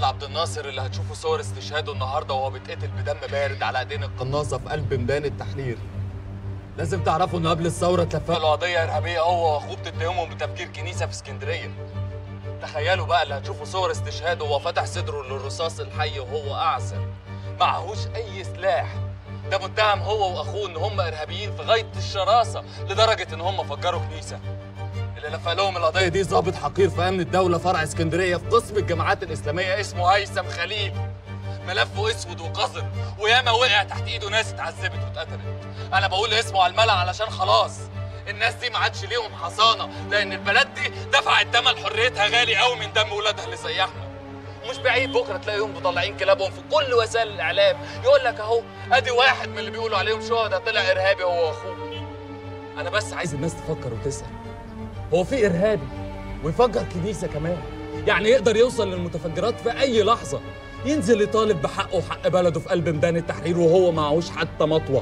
عبد الناصر اللي هتشوفوا صور استشهاده النهارده وهو بيتقتل بدم بارد على ايدين القناصه في قلب ميدان التحرير لازم تعرفوا ان قبل الثوره اتلفق له قضيه ارهابيه هو واخوه بتتهمهم بتفجير كنيسه في اسكندريه تخيلوا بقى اللي هتشوفوا صور استشهاده وهو فاتح صدره للرصاص الحي وهو اعسر معهوش اي سلاح ده متهم هو واخوه ان هم ارهابيين في غايه الشراسه لدرجه ان هم فجروا كنيسه اللي لفق لهم القضيه دي ضابط حقير في امن الدوله فرع اسكندريه في قسم الجماعات الاسلاميه اسمه هيثم خليل ملفه اسود وقذر وياما وقع تحت ايده ناس اتعذبت واتقتلت انا بقول اسمه على الملأ علشان خلاص الناس دي ما عادش ليهم حصانه لان البلد دي دفعت ثمن حريتها غالي قوي من دم ولادها اللي زي احمد ومش بعيد بكره تلاقيهم مطلعين كلابهم في كل وسائل الاعلام يقول لك اهو ادي واحد من اللي بيقولوا عليهم شهداء طلع ارهابي هو واخوه انا بس عايز الناس تفكر وتسال هو في ارهابي ويفجر كنيسه كمان يعني يقدر يوصل للمتفجرات في اي لحظه ينزل يطالب بحقه وحق بلده في قلب ميدان التحرير وهو معهوش حتى مطوه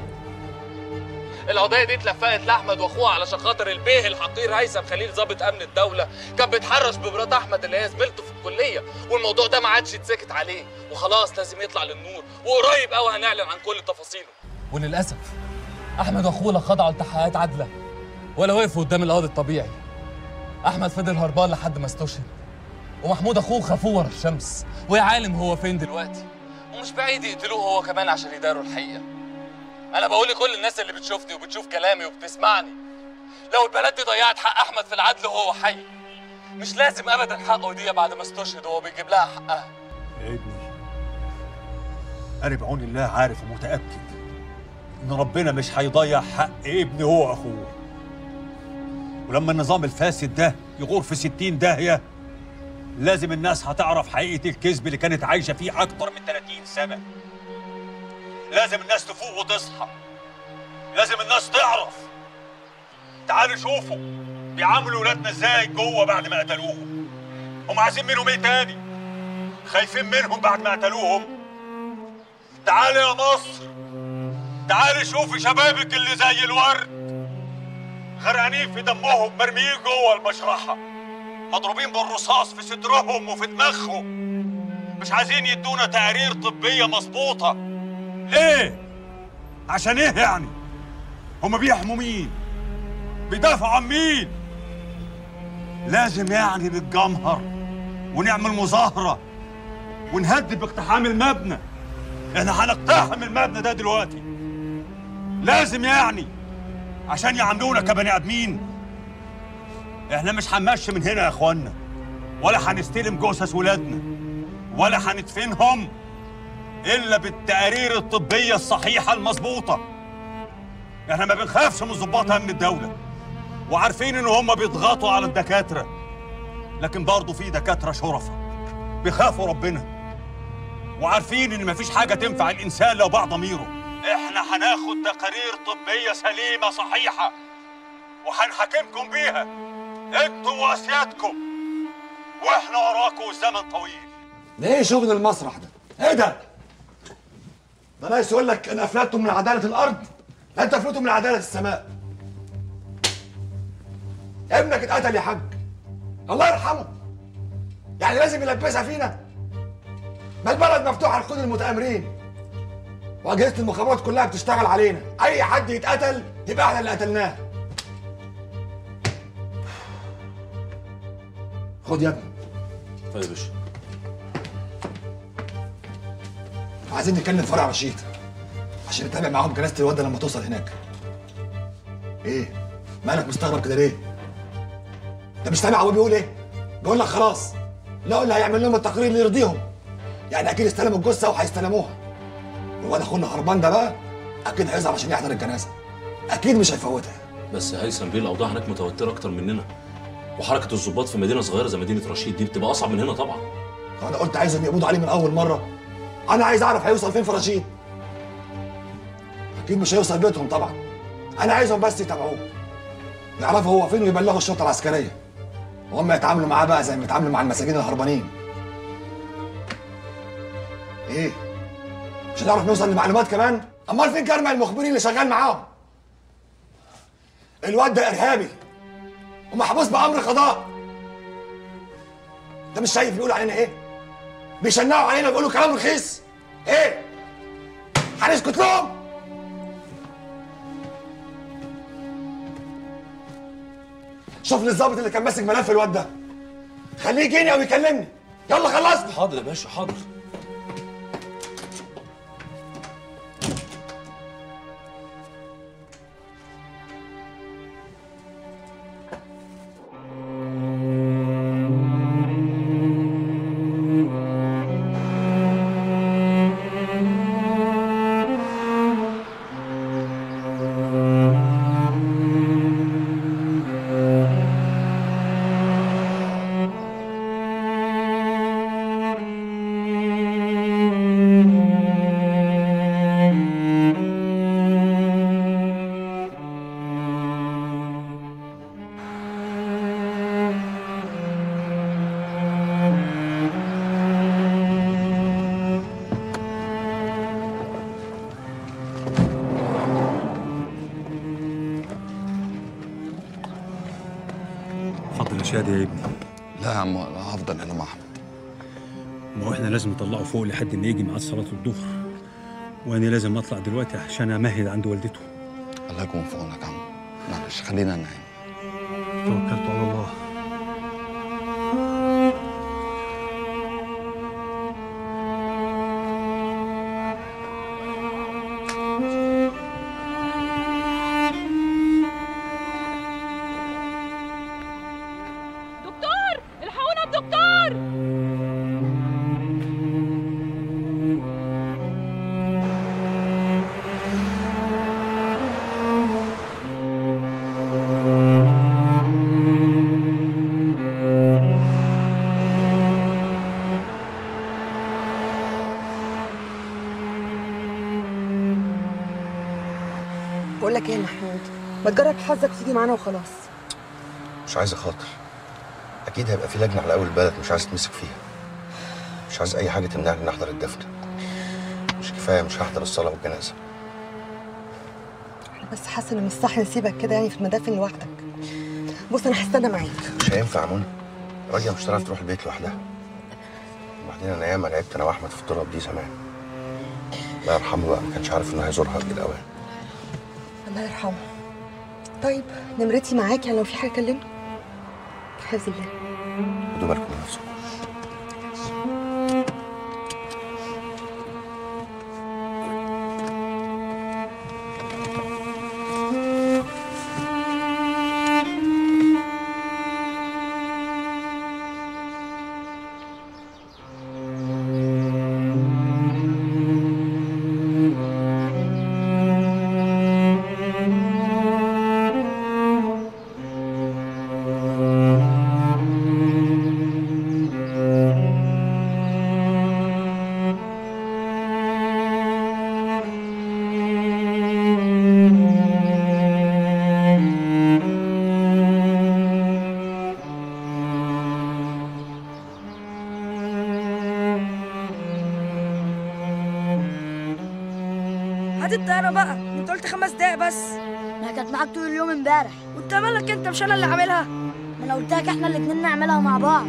القضيه دي اتلفقت لاحمد واخوه علشان خاطر البيه الحقير هيثم خليل ضابط امن الدوله كان بيتحرش بمرات احمد اللي هي زميلته في الكليه والموضوع ده ما عادش يتسكت عليه وخلاص لازم يطلع للنور وقريب قوي هنعلن عن كل تفاصيله وللاسف احمد واخوه لا خضعوا لتحقيقات عادله ولا وقفوا قدام القاضي الطبيعي احمد فضل هربان لحد ما استشهد ومحمود اخوه خافوه ورا الشمس ويا عالم هو فين دلوقتي ومش بعيد يقتلوه هو كمان عشان يداروا الحقيقه انا بقول لكل الناس اللي بتشوفني وبتشوف كلامي وبتسمعني لو البلد دي ضيعت حق احمد في العدل وهو حي مش لازم ابدا حقه يضيع بعد ما استشهد وهو بيجيب لها حقها يا ابني أنا بعون الله عارف ومتأكد إن ربنا مش هيضيع حق ابني هو وأخوه ولما النظام الفاسد ده يغور في ستين داهية لازم الناس هتعرف حقيقة الكذب اللي كانت عايشة فيه أكتر من 30 سنة لازم الناس تفوق وتصحى لازم الناس تعرف تعالوا شوفوا بيعاملوا ولادنا ازاي جوه بعد ما قتلوهم هم عايزين منهم ايه تاني خايفين منهم بعد ما قتلوهم تعالي يا مصر تعالي شوفي شبابك اللي زي الورد غرقانين في دمهم مرميين جوه المشرحة مضروبين بالرصاص في صدرهم وفي دماغهم مش عايزين يدونا تقارير طبية مظبوطة ليه؟ عشان ايه يعني؟ هما بيحموا مين؟ بيدافعوا عن مين؟ لازم يعني نتجمهر ونعمل مظاهرة ونهدد باقتحام المبنى احنا هنقتحم المبنى ده دلوقتي لازم يعني عشان يعاملونا كبني ادمين احنا مش هنمشي من هنا يا اخوانا ولا هنستلم جثث ولادنا ولا هندفنهم الا بالتقارير الطبيه الصحيحه المظبوطه احنا ما بنخافش من ضباط امن الدوله وعارفين ان هم بيضغطوا على الدكاتره لكن برضه في دكاتره شرفة بيخافوا ربنا وعارفين ان مفيش حاجه تنفع الانسان لو باع ضميره احنا هناخد تقارير طبيه سليمه صحيحه وهنحاكمكم بيها انتوا واسيادكم واحنا وراكم الزمن طويل ده ايه شغل المسرح ده؟ ايه ده؟ ده ناقص يقول لك ان افلتتم من عداله الارض لا انت افلتتم من عداله السماء. ابنك اتقتل يا حاج. الله يرحمه. يعني لازم يلبسها فينا؟ ما البلد مفتوحه لكل المتآمرين. واجهزه المخابرات كلها بتشتغل علينا، اي حد يتقتل يبقى احنا اللي قتلناه. خد يا ابني طيب يا باشا عايزين نتكلم فرع رشيد عشان نتابع معاهم جنازه الواد لما توصل هناك ايه مالك مستغرب كده ليه انت مش سامع هو بيقول ايه بيقول لك خلاص لا اللي هيعمل لهم التقرير اللي يرضيهم يعني اكيد استلموا الجثه وهيستلموها والواد اخونا هربان ده بقى اكيد هيظهر عشان يحضر الجنازه اكيد مش هيفوتها بس هيثم بيه الاوضاع هناك متوتره اكتر مننا وحركه الضباط في مدينه صغيره زي مدينه رشيد دي بتبقى اصعب من هنا طبعا وانا قلت عايزهم يقبضوا عليه من اول مره انا عايز اعرف هيوصل فين في رشيد اكيد مش هيوصل بيتهم طبعا انا عايزهم بس يتابعوه يعرفوا هو فين ويبلغوا الشرطه العسكريه وهم يتعاملوا معاه بقى زي ما يتعاملوا مع المساجين الهربانين ايه مش هنعرف نوصل لمعلومات كمان امال فين كرمه المخبرين اللي شغال معاهم الواد ده ارهابي ومحبوس بامر قضاء انت مش شايف بيقول علينا ايه بيشنقوا علينا بيقولوا كلام رخيص ايه هنسكت لهم شوف لي الظابط اللي كان ماسك ملف الواد ده خليه يجيني او يكلمني يلا خلصنا حاضر يا باشا حاضر اتفضل يا شادي يا ابني لا يا عم انا هفضل هنا مع احمد ما هو احنا لازم نطلعه فوق لحد ما يجي ميعاد صلاة الظهر وانا لازم اطلع دلوقتي عشان امهد عند والدته الله يكون في عونك يا عم معلش خلينا ننام توكلت على الله دكتور الحقونا بدكتور بقول لك ايه يا محمود ما تجرب حظك وتيجي معانا وخلاص مش عايز اخاطر اكيد هيبقى في لجنه على اول البلد مش عايز تمسك فيها مش عايز اي حاجه تمنعني ان احضر الدفن مش كفايه مش هحضر الصلاه والجنازه انا بس حاسه ان مش صح نسيبك كده يعني في المدافن لوحدك بص انا هستنى معاك مش هينفع يا منى راجعه مش هتعرف تروح البيت لوحدها وبعدين انا ياما لعبت انا واحمد في التراب دي زمان الله يرحمه بقى ما كانش عارف انه هيزورها قبل الاوان الله يرحمه طيب نمرتي معاك يعني لو في حاجه كلمني في حفظ الله خدوا بالكم من نفسكم هات الطيارة بقى انت قلت خمس دقايق بس ما كانت معاك طول اليوم امبارح وانت مالك انت مش انا اللي عاملها ما انا قلت لك احنا الاتنين نعملها مع بعض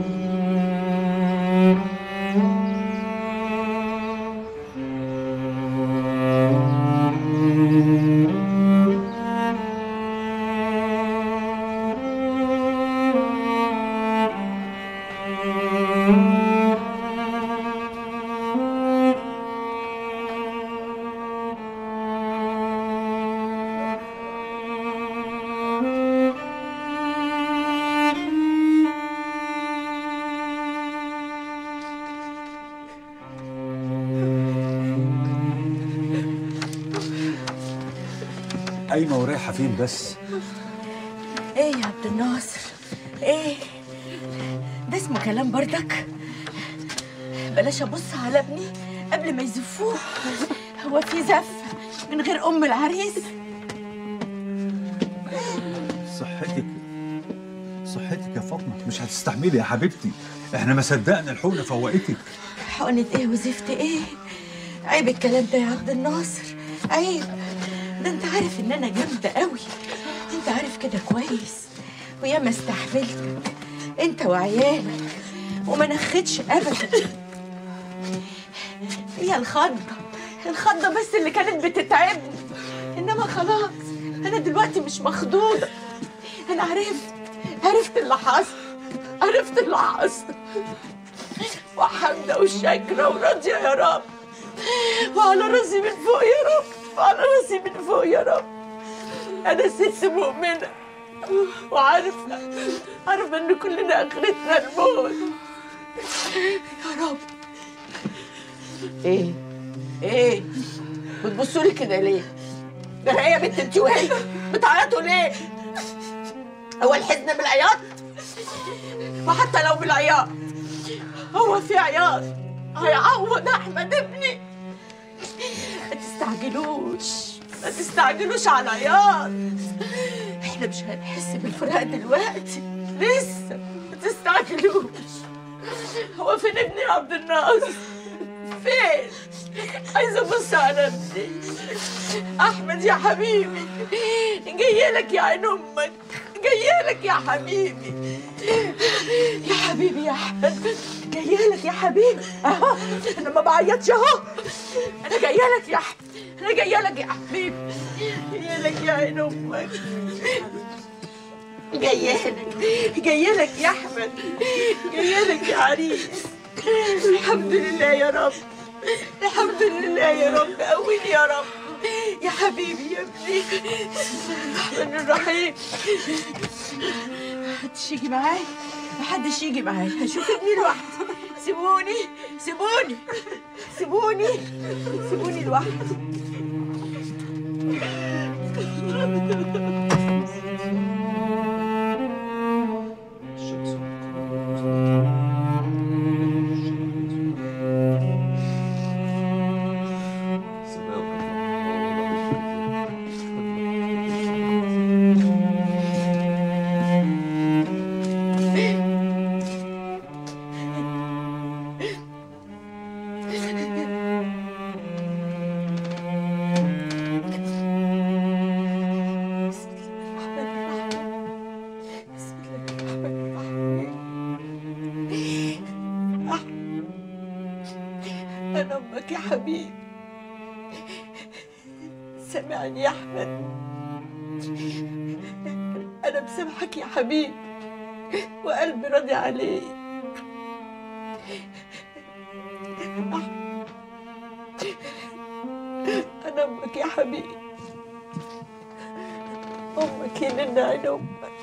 قايمه ورايحه فين بس ايه يا عبد الناصر ايه ده اسمه كلام بردك بلاش ابص على ابني قبل ما يزفوه هو في زف من غير ام العريس صحتك صحتك يا فاطمه مش هتستحملي يا حبيبتي احنا ما صدقنا الحقنه فوقتك حقنة ايه وزفت ايه عيب الكلام ده يا عبد الناصر عيب ده انت عارف ان انا جامده قوي انت عارف كده كويس وياما استحملتك انت وعيالك وما نخدش ابدا هي الخضة الخضة بس اللي كانت بتتعبني إنما خلاص أنا دلوقتي مش مخضوضة أنا عرفت عرفت اللي حصل عرفت اللي حصل وحامدة وشاكرة وراضية يا رب وعلى راسي من فوق يا رب وعلى راسي من فوق يا رب أنا ست مؤمنة وعارفة عارفة إن كلنا آخرتنا الموت يا رب إيه إيه بتبصوا لي كده ليه؟ ده أنا إيه يا بنت أنت وهي بتعيطوا ليه؟ هو الحزن بالعياط؟ وحتى لو بالعياط هو في عياط هيعوض أحمد ابني ما تستعجلوش ما تستعجلوش على العياط احنا مش هنحس بالفراق دلوقتي لسه ما تستعجلوش هو فين ابني يا عبد الناصر فين عايزه ابص على ابني احمد يا حبيبي جايه لك يا عين امك جايه لك يا حبيبي يا حبيبي يا احمد جايه لك يا حبيبي اهو انا ما بعيطش اهو انا جايه لك يا احمد انا جايه لك يا حبيبي جايه لك يا عين امك جايه لك جايه لك يا احمد جايه لك يا عريس الحمد لله يا رب الحمد لله يا رب قويني يا رب يا حبيبي يا ابني الرحمن الرحيم محدش يجي معايا محدش يجي معايا هشوف ابني لوحدي سيبوني سيبوني سيبوني سيبوني لوحدي أنا أمك يا حبيبي سامعني يا أحمد أنا مسامحك يا حبيبي وقلبي راضي عليك أنا أمك يا حبيبي أمك يلنا عين أمك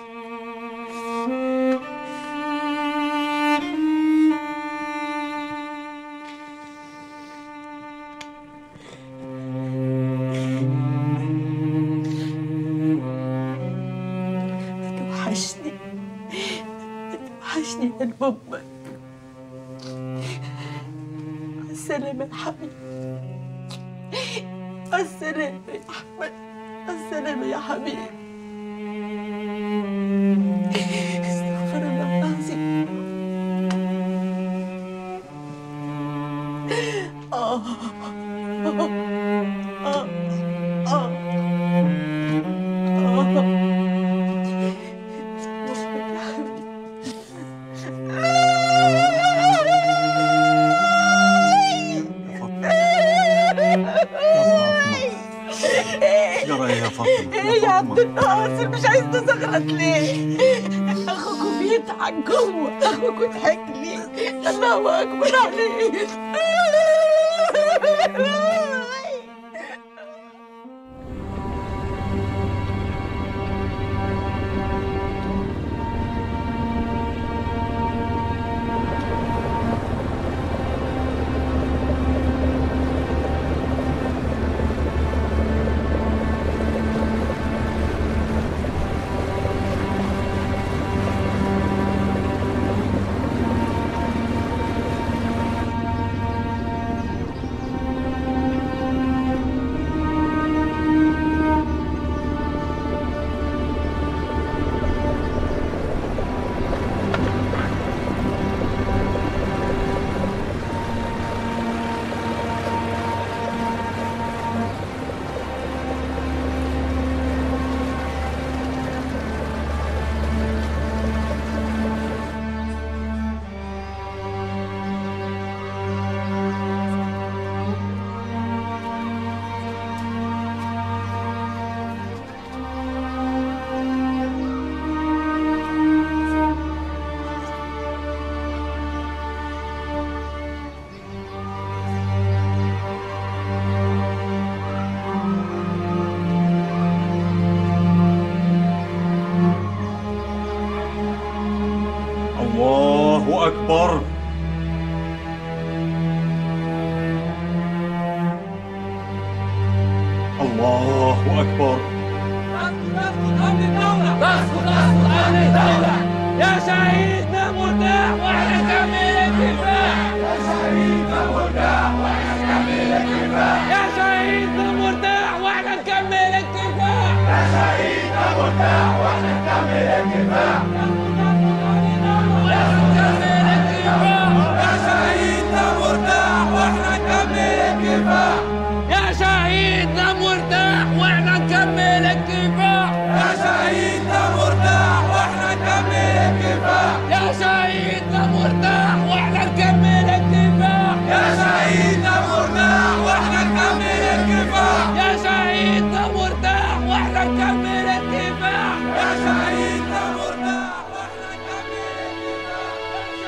توحشني توحشني يا أمك مع السلامة يا حبيبي مع السلامة يا أحمد مع السلامة يا حبيبي استغفر الله العظيم آه آه آه آه جرى يا فاطمه ايه يا عبد الناصر مش عايز تزغرط ليه؟ اخوك بيضحك جوه اخوك ضحك لي الله اكبر عليك الله أكبر الله أكبر يا شهيدنا مرتاح واحنا نكمل الكفاح يا شهيدنا مرتاح واحنا نكمل الكفاح يا شهيدنا مرتاح واحنا نكمل الكفاح يا شهيدنا مرتاح واحنا نكمل الكفاح يا شهيدنا مرتاح واحنا نكمل الكفاح يا شهيدنا مرتاح واحنا نكمل الكفاح يا شهيدنا مرتاح واحنا نكمل الكفاح يا شهيدنا مرتاح واحنا نكمل الكفاح يا شهيدنا مرتاح واحنا نكمل الكفاح يا شهيدنا مرتاح واحنا نكمل الكفاح يا شهيدنا مرتاح واحنا نكمل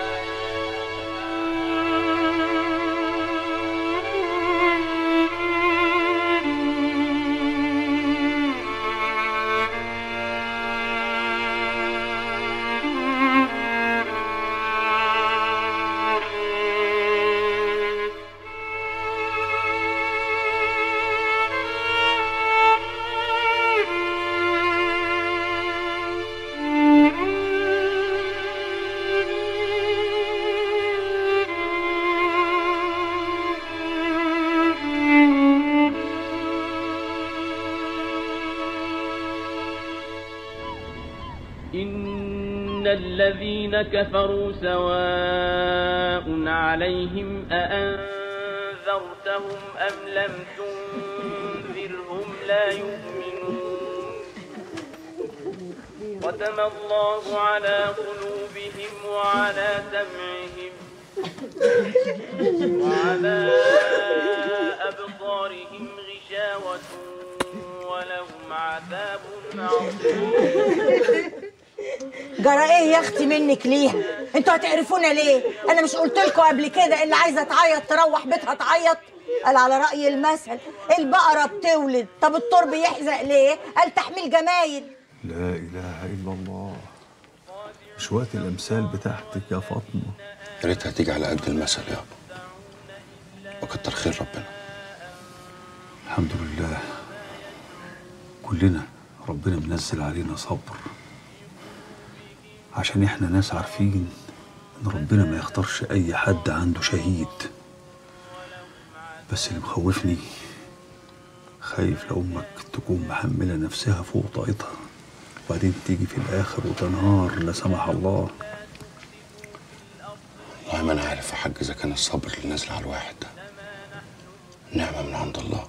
إن الذين كفروا سواء عليهم أأنذرتهم أم لم تنذرهم لا يؤمنون ختم الله على قلوبهم وعلى سمعهم وعلى أبصارهم غشاوة ولهم عذاب عظيم جرى ايه يا اختي منك ليها انتوا هتعرفونا ليه انا مش قلت لكم قبل كده اللي عايزه تعيط تروح بيتها تعيط قال على راي المثل البقره بتولد طب الطور بيحزق ليه قال تحميل جمايل لا إله إلا الله مش وقت الأمثال بتاعتك يا فاطمة يا ريتها تيجي على قد المثل يابا وكتر خير ربنا الحمد لله كلنا ربنا منزل علينا صبر عشان احنا ناس عارفين ان ربنا ما يختارش اي حد عنده شهيد بس اللي مخوفني خايف لأمك تكون محملة نفسها فوق طاقتها وبعدين تيجي في الآخر وتنهار لا سمح الله والله ما انا عارف يا حاج اذا كان الصبر اللي نازل على الواحد ده نعمه من عند الله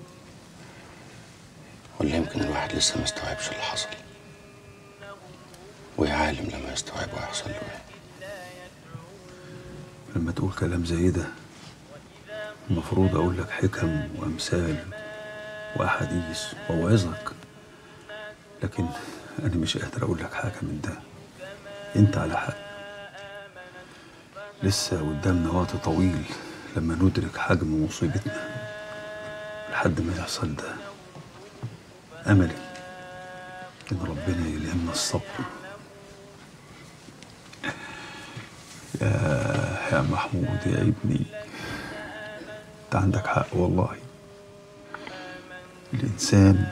ولا يمكن الواحد لسه ما استوعبش اللي حصل ويا عالم لما يستوعب هيحصل له ايه لما تقول كلام زي ده المفروض أقول لك حكم وأمثال وأحاديث وأوعظك لكن أنا مش قادر أقول لك حاجة من ده أنت على حق لسه قدامنا وقت طويل لما ندرك حجم مصيبتنا لحد ما يحصل ده أملي إن ربنا يلهمنا الصبر يا يا محمود يا ابني انت عندك حق والله الانسان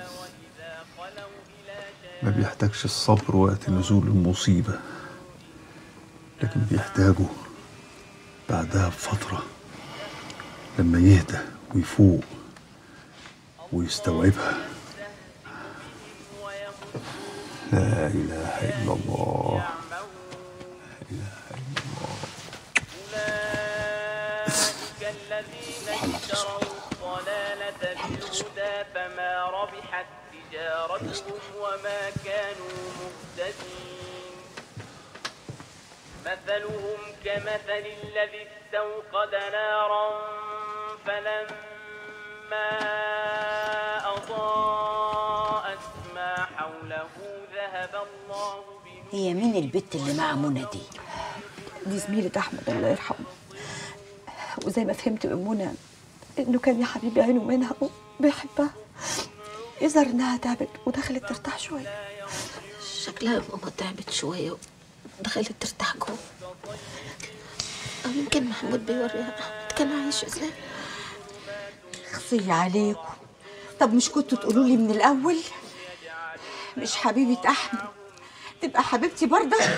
ما بيحتاجش الصبر وقت نزول المصيبه لكن بيحتاجه بعدها بفتره لما يهدى ويفوق ويستوعبها لا اله الا الله الذين اشتروا الضلالة بالهدى فما ربحت تجارتهم وما كانوا مهتدين مثلهم كمثل الذي استوقد نارا فلما أضاءت ما حوله ذهب الله هي مين البت اللي مع منى دي دي زميلة أحمد الله يرحمه وزي ما فهمت من منى إنه كان يا حبيبي عينه منها وبيحبها يظهر إنها تعبت ودخلت ترتاح شوية شكلها ماما تعبت شوية دخلت ترتاح جوه أو يمكن محمود بيوريها أحمد كان عايش ازاي خصي عليكم طب مش كنتوا تقولوا لي من الاول مش حبيبه احمد تبقى حبيبتي برضك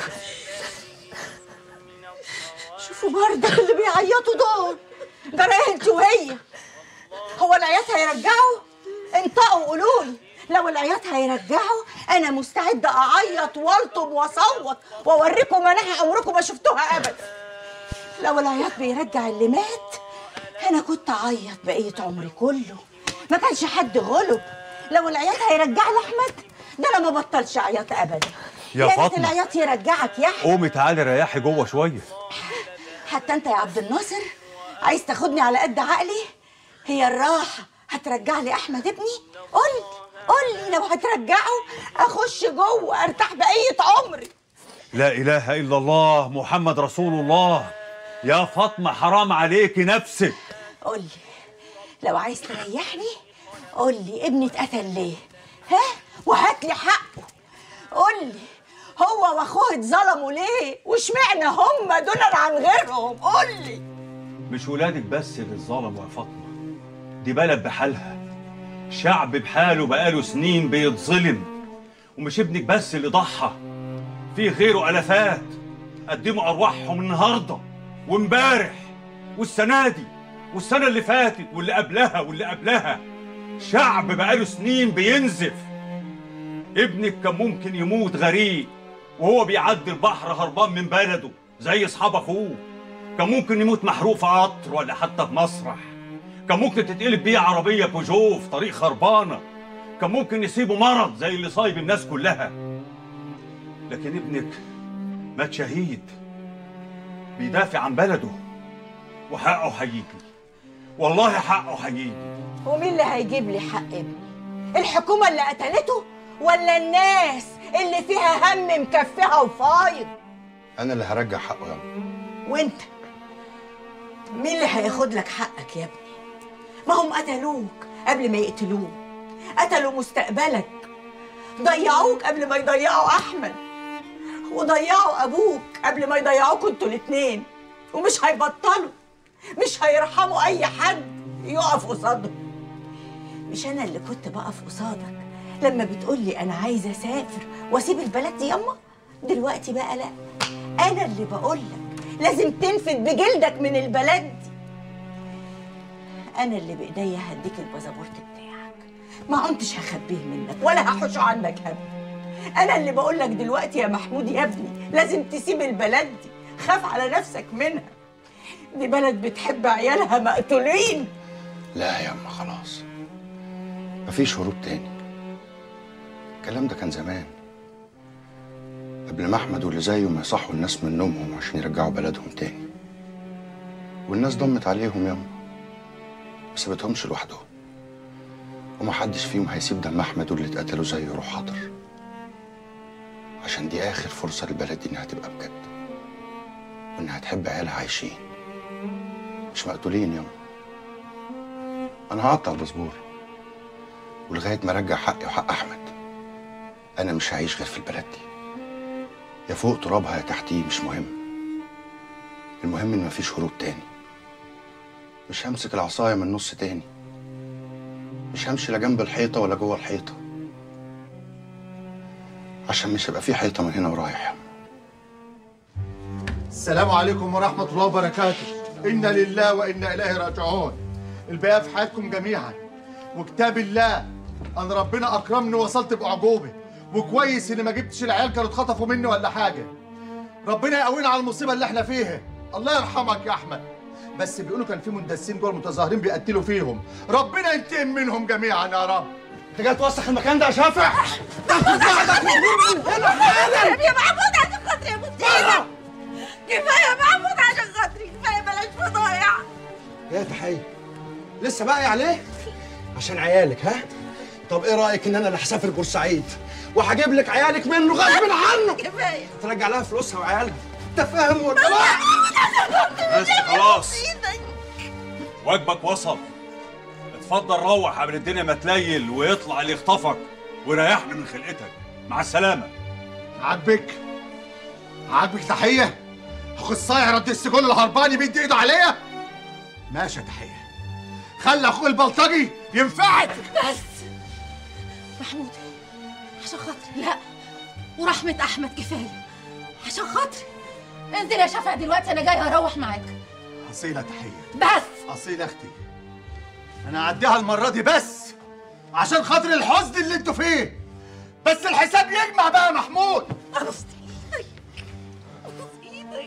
شوفوا برضك اللي بيعيطوا دول جرى انت وهي هو العياط هيرجعوا انطقوا قولوا لي لو العياط هيرجعوا انا مستعده اعيط والطم واصوت واوريكم مناحي عمركم ما شفتوها ابدا لو العياط بيرجع اللي مات انا كنت اعيط بقيه عمري كله ما كانش حد غلب لو العياط هيرجع لي احمد ده انا ما بطلش عياط ابدا يا ريت فاطمة. العياط يرجعك يا احمد قومي تعالي ريحي جوه شويه حتى انت يا عبد الناصر عايز تاخدني على قد عقلي هي الراحه هترجع لي احمد ابني قول لي قول لي لو هترجعه اخش جوه ارتاح بقيه عمري لا اله الا الله محمد رسول الله يا فاطمه حرام عليكي نفسك قول لي لو عايز تريحني قول لي ابني اتقتل ليه ها وهات لي حقه قول لي هو واخوه اتظلموا ليه واشمعنى هم دول عن غيرهم قول لي مش ولادك بس اللي اتظلموا يا فاطمه دي بلد بحالها شعب بحاله بقاله سنين بيتظلم ومش ابنك بس اللي ضحى في غيره الافات قدموا ارواحهم النهارده وامبارح والسنه دي والسنه اللي فاتت واللي قبلها واللي قبلها شعب بقاله سنين بينزف ابنك كان ممكن يموت غريق وهو بيعدي البحر هربان من بلده زي اصحاب اخوه كان ممكن يموت محروق في قطر ولا حتى في مسرح كان ممكن تتقلب بيه عربيه بوجو في طريق خربانه كان ممكن يصيبه مرض زي اللي صايب الناس كلها لكن ابنك مات شهيد بيدافع عن بلده وحقه هيجي والله حقه هيجي ومين اللي هيجيب لي حق ابني الحكومه اللي قتلته ولا الناس اللي فيها هم مكفيها وفايض انا اللي هرجع حقه يا أم. وانت مين اللي هياخد لك حقك يا ابني ما هم قتلوك قبل ما يقتلوك قتلوا مستقبلك ضيعوك قبل ما يضيعوا احمد وضيعوا ابوك قبل ما يضيعوكوا انتوا الاتنين ومش هيبطلوا مش هيرحموا اي حد يقف قصادهم مش انا اللي كنت بقف قصادك لما بتقولي انا عايزه اسافر واسيب البلد دي ياما دلوقتي بقى لا انا اللي بقولك لازم تنفد بجلدك من البلد دي انا اللي بايديا هديك الباسبورت بتاعك ما كنتش هخبيه منك ولا هحوشه عنك ابدا انا اللي بقولك دلوقتي يا محمود يا ابني لازم تسيب البلد دي خاف على نفسك منها دي بلد بتحب عيالها مقتولين لا يا اما خلاص مفيش هروب تاني الكلام ده كان زمان قبل ما احمد واللي زيه ما يصحوا الناس من نومهم عشان يرجعوا بلدهم تاني والناس ضمت عليهم ياما ما سابتهمش لوحدهم ومحدش فيهم هيسيب دم احمد واللي اتقتلوا زيه يروح حاضر عشان دي اخر فرصه للبلد دي انها تبقى بجد وانها تحب عيالها عايشين مش مقتولين ياما انا هقطع الباسبور ولغايه ما ارجع حقي وحق احمد انا مش هعيش غير في البلد دي يا فوق ترابها يا تحتيه مش مهم المهم ان مفيش هروب تاني مش همسك العصايه من نص تاني مش همشي لا جنب الحيطه ولا جوه الحيطه عشان مش هيبقى في حيطه من هنا ورايح السلام عليكم ورحمة الله وبركاته إنا لله وإنا إليه راجعون الباقي في حياتكم جميعا وكتاب الله أن ربنا أكرمني ووصلت بأعجوبة وكويس إن ما جبتش العيال كانوا اتخطفوا مني ولا حاجة ربنا يقوينا على المصيبة اللي احنا فيها الله يرحمك يا أحمد بس بيقولوا كان في مندسين جوه المتظاهرين بيقتلوا فيهم ربنا ينتقم منهم جميعا يا رب انت جاي توسخ المكان ده يا شافع يا محمود عشان خاطري يا مصيبة كفاية يا محمود عشان خاطري كفاية بلاش فضايع يا تحية لسه باقي عليه عشان عيالك ها طب ايه رايك ان انا اللي هسافر بورسعيد وهجيب لك عيالك منه غصب عنه كفاية ترجع لها فلوسها وعيالها انت فاهم ولا لا بس خلاص واجبك وصل اتفضل روح قبل الدنيا ما تليل ويطلع اللي يخطفك ويريحنا من خلقتك مع السلامه عاجبك عاجبك تحيه اخصائي رد السجون الهرباني بيدي ايده عليا ماشي يا تحيه خلي اخوي البلطجي ينفعك بس محمود عشان خاطري لا ورحمة أحمد كفاية عشان خاطري انزل يا شفق دلوقتي أنا جاية أروح معاك اصيله تحيه بس اصيله اختي انا هعديها المره دي بس عشان خاطر الحزن اللي انتوا فيه بس الحساب يجمع بقى يا محمود أبوس إيدك أبوس إيدك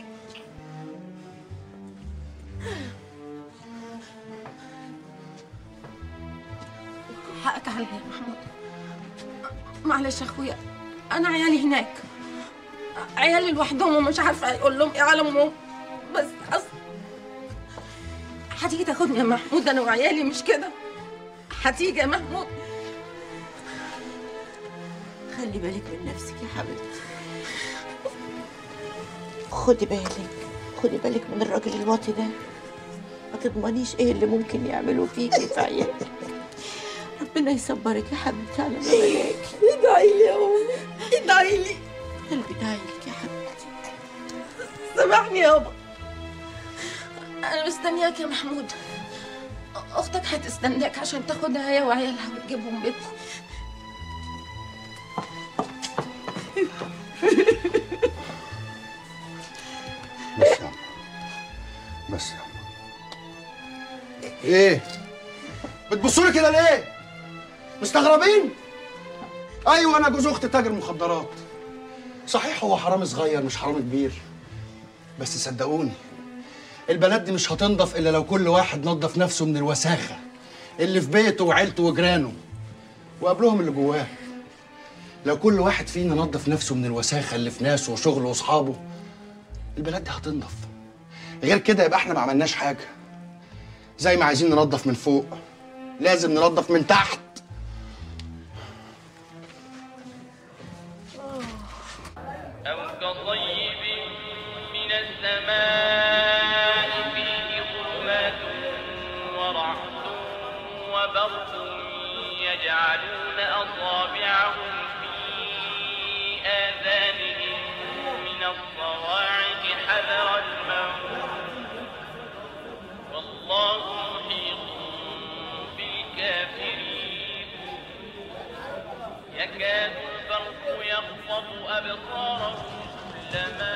حقك عليا يا محمود معلش يا أخويا أنا عيالي هناك عيالي لوحدهم ومش عارفة أقول لهم إيه على أمهم بس أصل هتيجي تاخدني يا محمود أنا وعيالي مش كده هتيجي يا محمود خلي بالك من نفسك يا حبيبتي خدي بالك خدي بالك من الراجل الواطي ده ما تضمنيش ايه اللي ممكن يعملوا فيكي في عيالك ربنا يصبرك يا حبيبتي على بلاياكي ادعي لي يا أمي ادعي لي قلبي داعيلك يا حبيبتي سامحني يابا أنا مستنياك يا محمود أختك هتستناك عشان تاخدها هي وعيالها وتجيبهم بيتنا بس يا عم بس يا عم ايه بتبصوا لي كده ليه مستغربين ايوه انا جوز اخت تاجر مخدرات صحيح هو حرامي صغير مش حرامي كبير بس صدقوني البلد دي مش هتنضف الا لو كل واحد نظف نفسه من الوساخه اللي في بيته وعيلته وجيرانه وقبلهم اللي جواه لو كل واحد فينا نظف نفسه من الوساخه اللي في ناسه وشغله واصحابه البلد دي هتنضف غير كده يبقى احنا ما عملناش حاجه زي ما عايزين ننظف من فوق لازم ننظف من تحت أو كصيب من السماء فيه ظلمات ورعد وبرق يجعلون أصابعهم في آذانهم من الصواعق حذر الموت والله محيط بالكافرين يكاد البرق يخطف أبصارهم كلما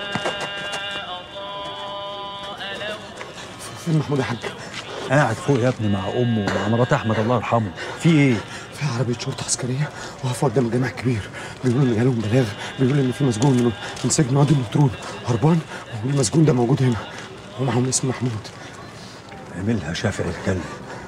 أضاء لهم فين محمود يا حاج؟ قاعد فوق يا ابني مع امه ومع مرات احمد الله يرحمه في ايه؟ في عربية شرطة عسكرية واقفة قدام الجامع الكبير بيقولوا إن جالهم بلاغ بيقولوا إن في مسجون من من سجن وادي النطرون هربان والمسجون ده موجود هنا ومعهم اسم محمود اعملها شافع الكلب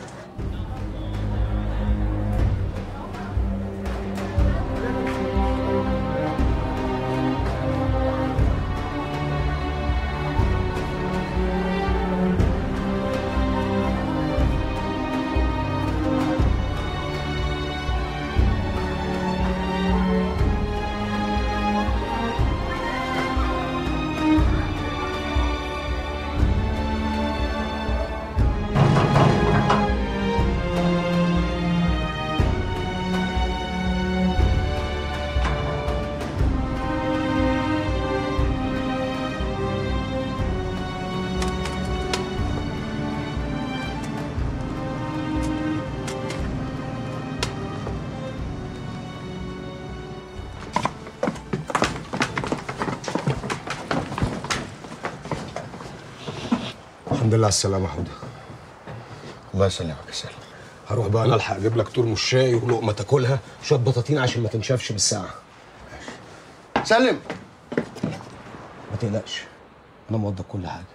الحمد لله على السلامة يا حودة الله يسلمك يا سالم هروح بقى نلحق اجيب لك ترمس شاي ولقمة تاكلها شوية بطاطين عشان ما تنشفش بالساعة سلم ما تقلقش انا موضب كل حاجة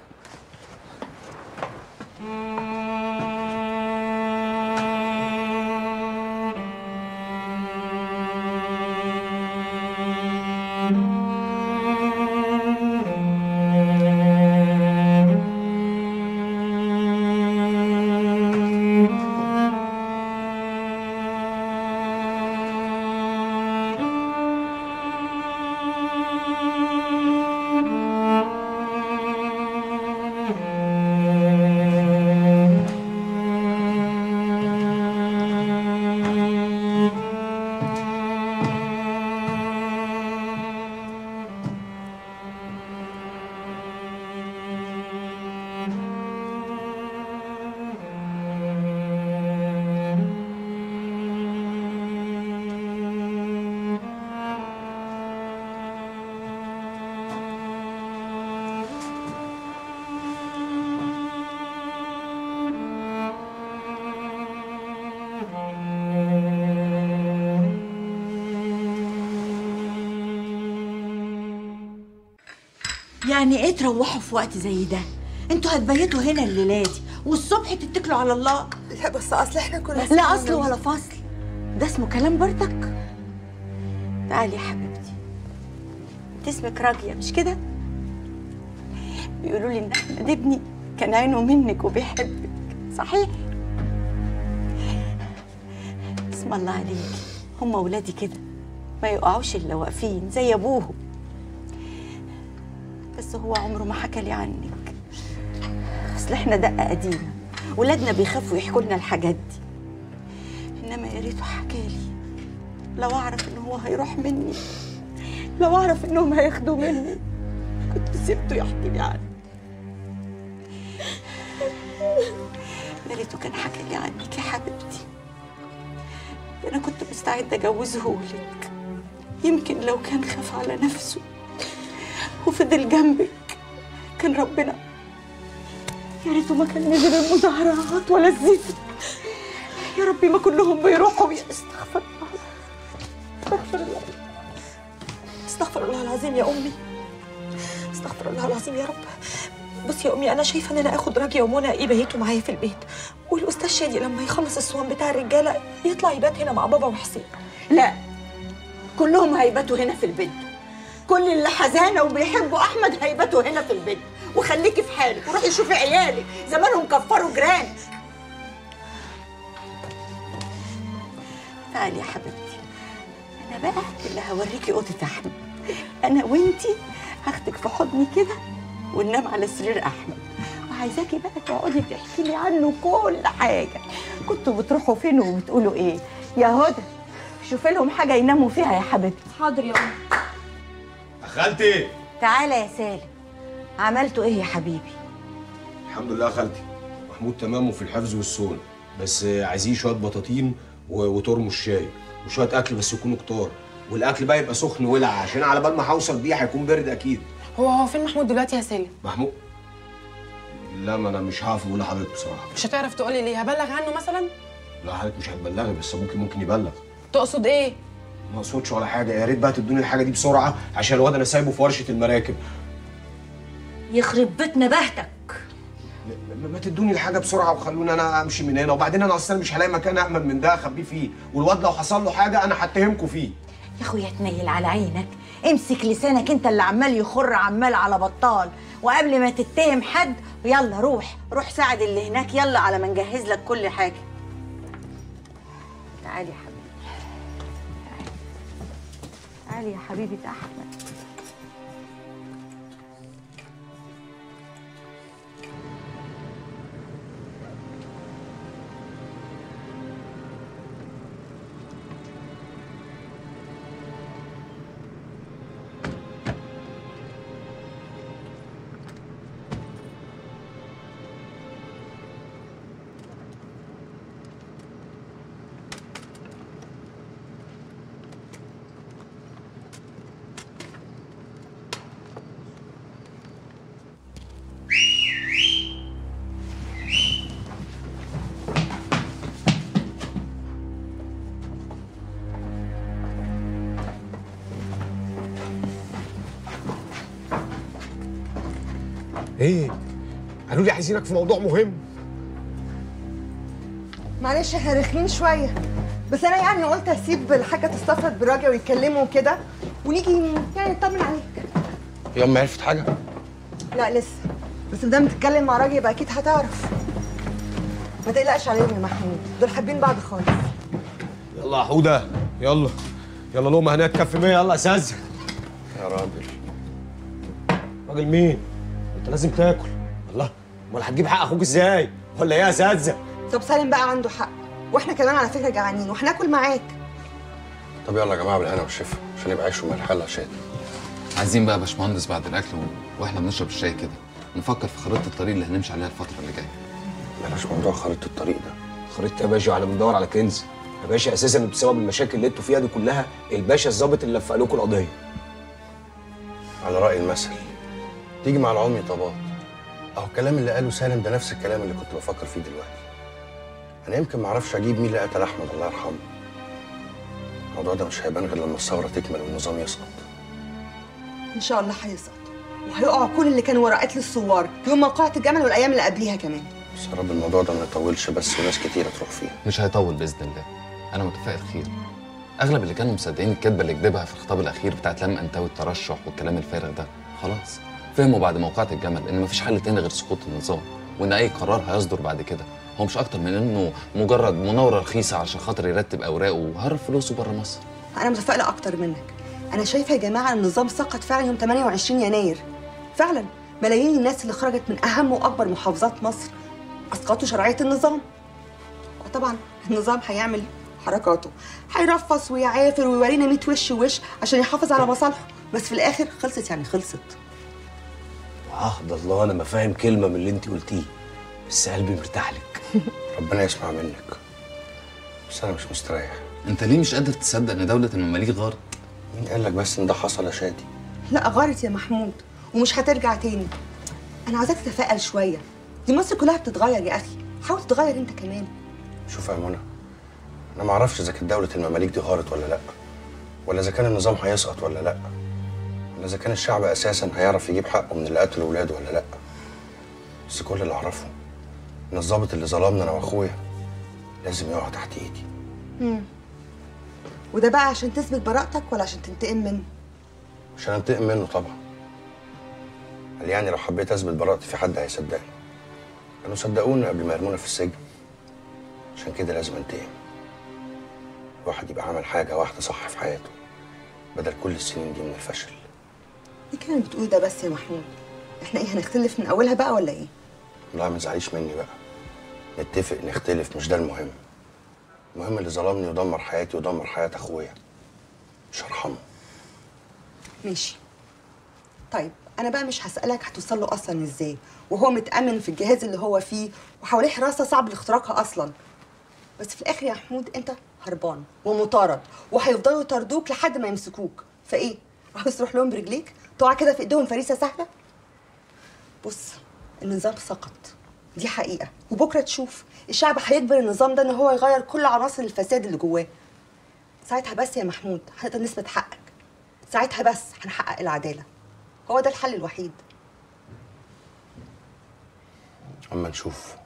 يعني ايه تروحوا في وقت زي ده انتوا هتبيتوا هنا الليله دي والصبح تتكلوا على الله لا بس اصل احنا كنا لا اصل ولا فصل ده اسمه كلام برضك تعالي يا حبيبتي انت اسمك راجية مش كده بيقولوا لي ان احمد ابني كان عينه منك وبيحبك صحيح اسم الله عليك هم ولادي كده ما يقعوش الا واقفين زي ابوهم بس هو عمره ما حكى لي عنك اصل احنا دقه قديمه ولادنا بيخافوا يحكوا لنا الحاجات دي انما يا ريته حكالي لو اعرف ان هو هيروح مني لو اعرف انهم هياخدوا مني كنت سبته يحكي لي عنه يا ريته كان حكى لي عنك يا حبيبتي ده انا كنت مستعده اجوزه لك يمكن لو كان خاف على نفسه وفضل جنبك كان ربنا يا ريته ما كان نزل المظاهرات ولا الزفت يا ربي ما كلهم بيروحوا يا استغفر الله استغفر الله استغفر الله العظيم يا امي استغفر الله العظيم يا رب بصي يا امي انا شايفه ان انا اخد راجية ومنى يبيتوا معايا في البيت والاستاذ شادي لما يخلص الصوان بتاع الرجاله يطلع يبات هنا مع بابا وحسين لا كلهم هيباتوا هنا في البيت كل اللي حزانه وبيحبوا احمد هيباتوا هنا في البيت وخليكي في حالك وروحي شوفي عيالك زمانهم كفروا جيران تعالي يا حبيبتي انا بقى اللي هوريكي اوضه احمد انا وانتي هاخدك في حضني كده وننام على سرير احمد وعايزاكي بقى تقعدي تحكي لي عنه كل حاجه كنتوا بتروحوا فين وبتقولوا ايه يا هدى شوفي لهم حاجه يناموا فيها يا حبيبتي حاضر يا امي خالتي تعالى يا سالم عملتوا ايه يا حبيبي الحمد لله يا خالتي محمود تمام وفي الحفظ والصون بس عايزين شويه بطاطين و- وترمس شاي وشويه اكل بس يكونوا كتار والاكل بقى يبقى سخن ولع عشان على بال ما هوصل بيه هيكون برد اكيد هو هو فين محمود دلوقتي يا سالم محمود لا ما انا مش هعرف اقول لحضرتك بصراحه مش هتعرف تقولي ليه هبلغ عنه مثلا لا حضرتك مش هتبلغي بس ابوكي ممكن يبلغ تقصد ايه ما اقصدش ولا حاجه يا ريت بقى تدوني الحاجه دي بسرعه عشان الواد انا سايبه في ورشه المراكب يخرب بيت نباهتك ما- ما تدوني الحاجه بسرعه وخلوني انا امشي من هنا وبعدين انا اصلا مش هلاقي مكان امن من ده اخبيه فيه والواد لو حصل له حاجه انا هتهمكم فيه يا اخويا تنيل على عينك امسك لسانك انت اللي عمال يخر عمال على بطال وقبل ما تتهم حد يلا روح روح ساعد اللي هناك يلا على ما نجهز لك كل حاجه تعالي يا حبيبي تعالي. تعالي يا حبيبه احمد ايه قالوا لي عايزينك في موضوع مهم معلش احنا رخمين شويه بس انا يعني قلت اسيب الحاجه تستفرد براجع ويتكلموا كده ونيجي يعني نطمن عليك يا امي عرفت حاجه لا لسه بس مادام بتتكلم مع راجل يبقى اكيد هتعرف ما تقلقش عليهم يا محمود دول حابين بعض خالص يلا يا حوده يلا يلا لقمه هناك تكفي 100 يلا يا ساذج يا راجل راجل مين انت لازم تاكل الله امال هتجيب حق اخوك ازاي ولا ايه يا اساتذه طب سالم بقى عنده حق واحنا كمان على فكره جعانين وهناكل معاك طب يلا يا جماعه بالهنا والشفا عشان يبقى عيش وملح يلا يا شادي عايزين بقى يا باشمهندس بعد الاكل و... واحنا بنشرب الشاي كده نفكر في خريطه الطريق اللي هنمشي عليها الفتره اللي جايه بلاش موضوع خريطه الطريق ده خريطه يا باشا على بندور على كنز يا باشا اساسا بسبب المشاكل اللي انتوا فيها دي كلها الباشا الظابط اللي لفق لكم القضيه على راي المثل تيجي مع العمي طبات اهو الكلام اللي قاله سالم ده نفس الكلام اللي كنت بفكر فيه دلوقتي انا يمكن ما اعرفش اجيب مين اللي قتل احمد الله يرحمه الموضوع ده مش هيبان غير لما الثوره تكمل والنظام يسقط ان شاء الله هيسقط وهيقعوا كل اللي كانوا ورا قتل الثوار يوم موقعة الجمل والايام اللي قبليها كمان بس يا رب الموضوع ده ما يطولش بس وناس كتيرة تروح فيه مش هيطول باذن الله انا متفائل خير اغلب اللي كانوا مصدقين الكذبه اللي كدبها في الخطاب الاخير بتاعت لم انتوي الترشح والكلام الفارغ ده خلاص فهموا بعد موقعة الجمل ان مفيش حل تاني غير سقوط النظام وان اي قرار هيصدر بعد كده هو مش اكتر من انه مجرد مناوره رخيصه عشان خاطر يرتب اوراقه وهرب فلوسه بره مصر انا متفائله اكتر منك انا شايفه يا جماعه ان النظام سقط فعلا يوم 28 يناير فعلا ملايين الناس اللي خرجت من اهم واكبر محافظات مصر اسقطوا شرعيه النظام وطبعا النظام هيعمل حركاته هيرفص ويعافر ويورينا 100 وش وش عشان يحافظ على مصالحه بس في الاخر خلصت يعني خلصت وعهد الله انا ما فاهم كلمه من اللي انت قلتيه بس قلبي مرتاح لك ربنا يسمع منك بس انا مش مستريح انت ليه مش قادر تصدق ان دوله المماليك غارت مين قال لك بس ان ده حصل يا شادي لا غارت يا محمود ومش هترجع تاني انا عايزاك تتفائل شويه دي مصر كلها بتتغير يا اخي حاول تتغير انت كمان شوف يا منى انا ما اعرفش اذا كانت دوله المماليك دي غارت ولا لا ولا اذا كان النظام هيسقط ولا لا ولا اذا كان الشعب اساسا هيعرف يجيب حقه من اللي قتلوا ولاده ولا لا بس كل اللي اعرفه ان الضابط اللي ظلمنا انا واخويا لازم يقع تحت ايدي مم. وده بقى عشان تثبت براءتك ولا عشان تنتقم منه عشان انتقم منه طبعا قال يعني لو حبيت اثبت براءتي في حد هيصدقني كانوا صدقوني قبل ما يرمونا في السجن عشان كده لازم انتقم الواحد يبقى عمل حاجة واحدة صح في حياته بدل كل السنين دي من الفشل ايه كان بتقول ده بس يا محمود احنا ايه هنختلف من اولها بقى ولا ايه لا ما تزعليش مني بقى نتفق نختلف مش ده المهم المهم اللي ظلمني ودمر حياتي ودمر حياة اخويا مش هرحمه ماشي طيب انا بقى مش هسالك هتوصل له اصلا ازاي وهو متامن في الجهاز اللي هو فيه وحواليه حراسه صعب الاختراقها اصلا بس في الاخر يا محمود انت هربان ومطارد وهيفضلوا يطاردوك لحد ما يمسكوك فايه عاوز تروح لهم برجليك تقع كده في ايديهم فريسه سهله بص النظام سقط دي حقيقه وبكره تشوف الشعب هيجبر النظام ده ان هو يغير كل عناصر الفساد اللي جواه ساعتها بس يا محمود هنقدر نثبت حقك ساعتها بس هنحقق العداله هو ده الحل الوحيد اما نشوف